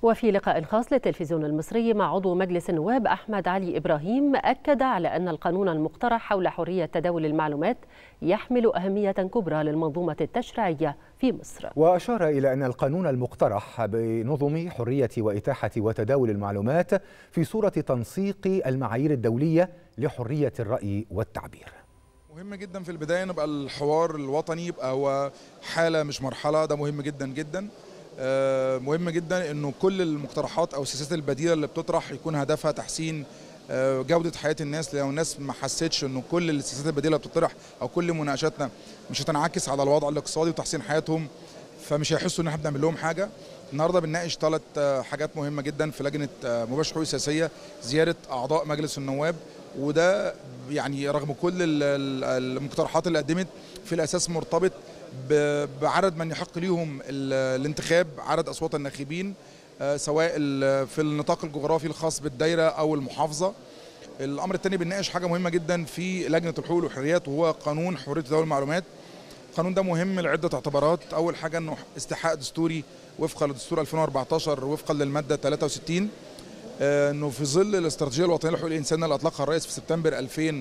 وفي لقاء خاص للتلفزيون المصري مع عضو مجلس النواب أحمد علي إبراهيم أكد على أن القانون المقترح حول حرية تداول المعلومات يحمل أهمية كبرى للمنظومة التشريعية في مصر وأشار إلى أن القانون المقترح بنظم حرية وإتاحة وتداول المعلومات في صورة تنسيق المعايير الدولية لحرية الرأي والتعبير مهم جدا في البدايه نبقى الحوار الوطني يبقى هو حاله مش مرحله ده مهم جدا جدا مهم جدا انه كل المقترحات او السياسات البديله اللي بتطرح يكون هدفها تحسين جوده حياه الناس لو الناس ما حسيتش انه كل السياسات البديله اللي بتطرح او كل مناقشاتنا مش هتنعكس على الوضع الاقتصادي وتحسين حياتهم فمش هيحسوا ان احنا بنعمل لهم حاجه النهارده بنناقش ثلاث حاجات مهمه جدا في لجنه مباشر حقوق سياسيه زياده اعضاء مجلس النواب وده يعني رغم كل المقترحات اللي قدمت في الاساس مرتبط بعدد من يحق ليهم الانتخاب عدد اصوات الناخبين سواء في النطاق الجغرافي الخاص بالدايره او المحافظه الامر الثاني بنناقش حاجه مهمه جدا في لجنه الحقوق والحريات وهو قانون حريه تداول المعلومات القانون ده مهم لعده اعتبارات اول حاجه انه استحقاق دستوري وفقا لدستور 2014 وفقا للماده 63 انه في ظل الاستراتيجيه الوطنيه لحقوق الانسان اللي اطلقها الرئيس في سبتمبر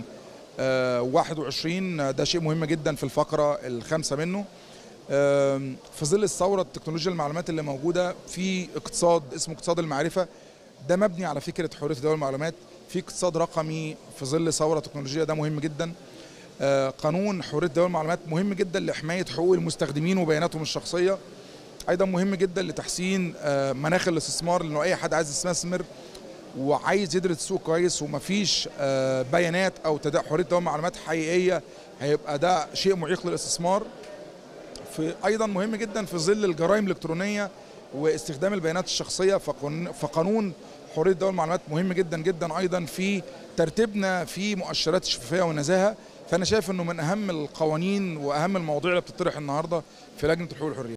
2021 ده شيء مهم جدا في الفقره الخامسه منه في ظل الثوره التكنولوجيا المعلومات اللي موجوده في اقتصاد اسمه اقتصاد المعرفه ده مبني على فكره حريه تداول المعلومات في اقتصاد رقمي في ظل ثوره تكنولوجيه ده مهم جدا قانون حريه تداول المعلومات مهم جدا لحمايه حقوق المستخدمين وبياناتهم الشخصيه ايضا مهم جدا لتحسين مناخ الاستثمار لانه اي حد عايز يستثمر وعايز يدرس السوق كويس ومفيش بيانات او حريه تداول معلومات حقيقيه هيبقى ده شيء معيق للاستثمار في ايضا مهم جدا في ظل الجرائم الالكترونيه واستخدام البيانات الشخصيه فقانون حريه تداول المعلومات مهم جدا جدا ايضا في ترتيبنا في مؤشرات الشفافيه والنزاهه فانا شايف انه من اهم القوانين واهم المواضيع اللي بتطرح النهارده في لجنه الحقوق والحريات